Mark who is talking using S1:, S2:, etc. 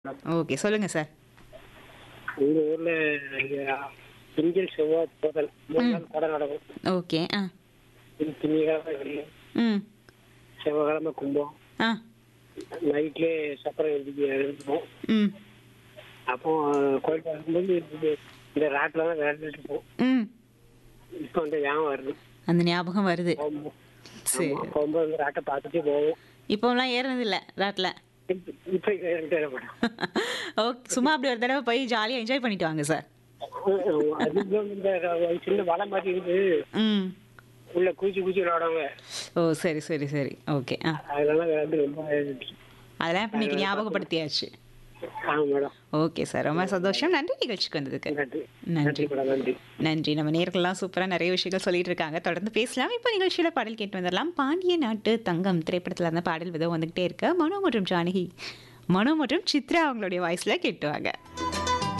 S1: okay சொல்லுங்க sir
S2: எங்க ஊர்ல இங்க திங்கள் செவ்வாய் புதன் மூணு நாள் கொடை நடக்கும்
S1: ஓகே ஆ
S2: இது திங்கக்கிழமை வெள்ளி
S1: ம்
S2: செவ்வாய்க்கிழமை கும்பம்
S1: ஆ
S2: நைட்லேயே சப்பரம் எழுதி எழுதுவோம்
S1: ம்
S2: அப்போ கோயில் பார்க்கும்போது இது- இந்த ராட்டில் தான் விளையாண்டுட்டு இருப்போம்
S1: ம்
S2: இப்போ வந்து ஞாபகம் வருது
S1: அந்த ஞாபகம் வருது
S2: போகும்போது
S1: சரி
S2: ஆமா, போகும்போது அந்த ராட்டை பார்த்துட்டு போவோம்
S1: இப்போலாம் ஏறினது இல்லை ராட்டில்
S2: இப்ப- இப்ப ரெண்டு மேடம்
S1: ஓகே சும்மா அப்படி ஒரு தடவை போய் ஜாலியாக என்ஜாய் பண்ணிட்டு வாங்க சார்
S2: அதுக்கு இந்த சின்ன வலை மாதிரி இருந்து
S1: ம்
S2: உள்ள குச்சி குச்சி விளையாடுவாங்க
S1: ஓ சரி சரி சரி ஓகே ஆ
S2: அதெல்லாம் விளையாண்டு ரொம்ப
S1: அதெல்லாம் இப்போ இன்னைக்கு ஞாபகப்படுத்தியாச்சு
S2: ஆமாம் மேடம்
S1: ஓகே சார் ரொம்ப சந்தோஷம் நன்றி நிகழ்ச்சிக்கு வந்ததுக்கு
S2: நன்றி
S1: நன்றி
S2: நன்றி மேடம் நன்றி
S1: நன்றி நம்ம நேர்கள்லாம் சூப்பராக நிறைய விஷயங்கள் சொல்லிட்டு இருக்காங்க தொடர்ந்து பேசலாம் இப்போ நிகழ்ச்சியில் பாடல் கேட்டு வந்துடலாம் பாண்டிய நாட்டு தங்கம் திரைப்படத்தில் அந்த பாடல் விதம் வந்துகிட்டே இருக்கு மனோ மற்றும் ஜானகி மனோ மற்றும் சித்ரா அவங்களுடைய வாய்ஸில் கேட்டுவாங்க